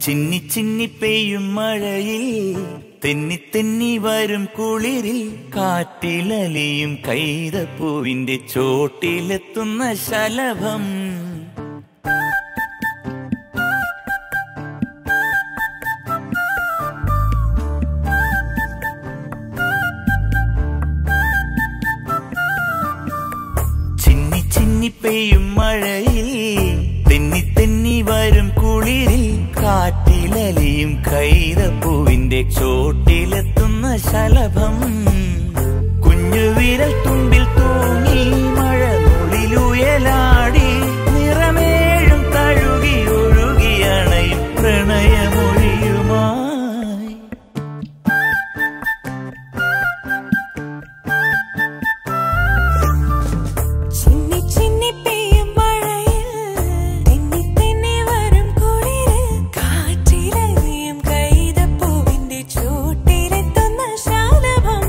ചിന്നി ചിന്നി പെയ്യും മഴയിൽ തെന്നി തെന്നി വരും കുളിരിൽ കാറ്റിലലിയും കൈതപ്പൂവിന്റെ ചോട്ടിലെത്തുന്ന ശലഭം ചിന്നി ചിന്നി പെയ്യും മഴയിൽ തെന്നി തെന്നി വരും കുളിരിൽ കാറ്റിലലിയും കൈതപ്പൂവിന്റെ ചോട്ടിലെത്തുന്ന ശലഭം കുഞ്ഞു വിരൽ തുമ്പിൽ തൂങ്ങി മഴ നുള്ളിലുയലാടി നിറമേഴും തഴുകി ഒഴുകിയണയും പ്രണയമൊഴിയുമായി ചിന്നി ചിന്നി പെയ്യും മഴയിൽ തെന്നി തെന്നി വരും കുളിരിൽ കാറ്റിലറിയും കൈതപ്പൂവിന്റെ ചൂട്ടിലെത്തുന്ന ശാലഭം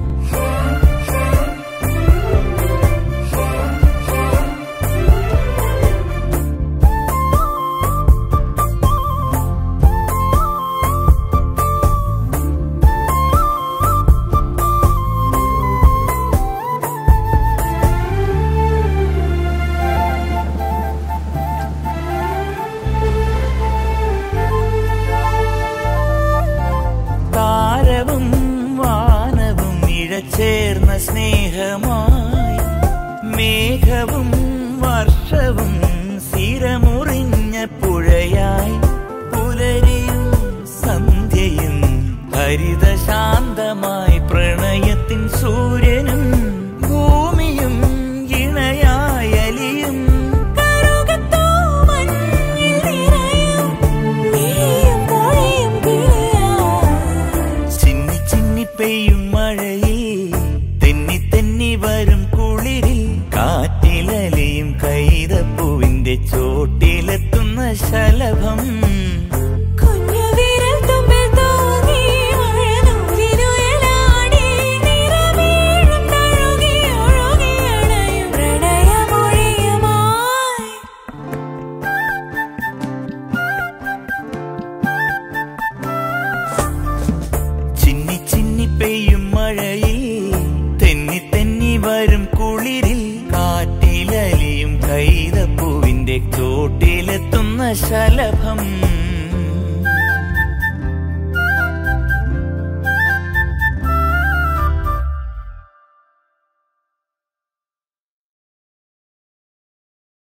താരവും വാനവും ഇഴചേർന്ന സ്നേഹമായി മേഘവും വർഷവും സ്ഥിരമുറിഞ്ഞ പുഴയായി പുലരിയും സന്ധ്യയും ഹരിതശാന്തമായി പ്രണയത്തിൻ സൂര്യനും ഭൂമിയും ഇണയായലിയും കറുകത്തോ മഞ്ഞിൽ നിറയും നീയും പൊഴിയും കിളിയായി ചിന്നി ചിന്നി പെയ്യും മഴയിൽ തെന്നി തെന്നി വരും കുളിരിൽ കാറ്റിലലിയും കൈതപ്പൂവിന്റെ ചോട്ടിലെത്തുന്ന ശലഭം കുഞ്ഞു വിരൽ തുമ്പിൽ തൂങ്ങി മഴനൂലിനുയലാടി നിറമേഴും തഴുകി ഒഴുകിയണയും പ്രണയമൊഴിയുമായി ചിന്നി ചിന്നി പെയ്യും മഴയിൽ തെന്നി തെന്നി വരും കുളിരിൽ കാറ്റിലലിയും കൈതപ്പൂവിന്റെ ചോട്ടിലെത്തുന്ന ശലഭം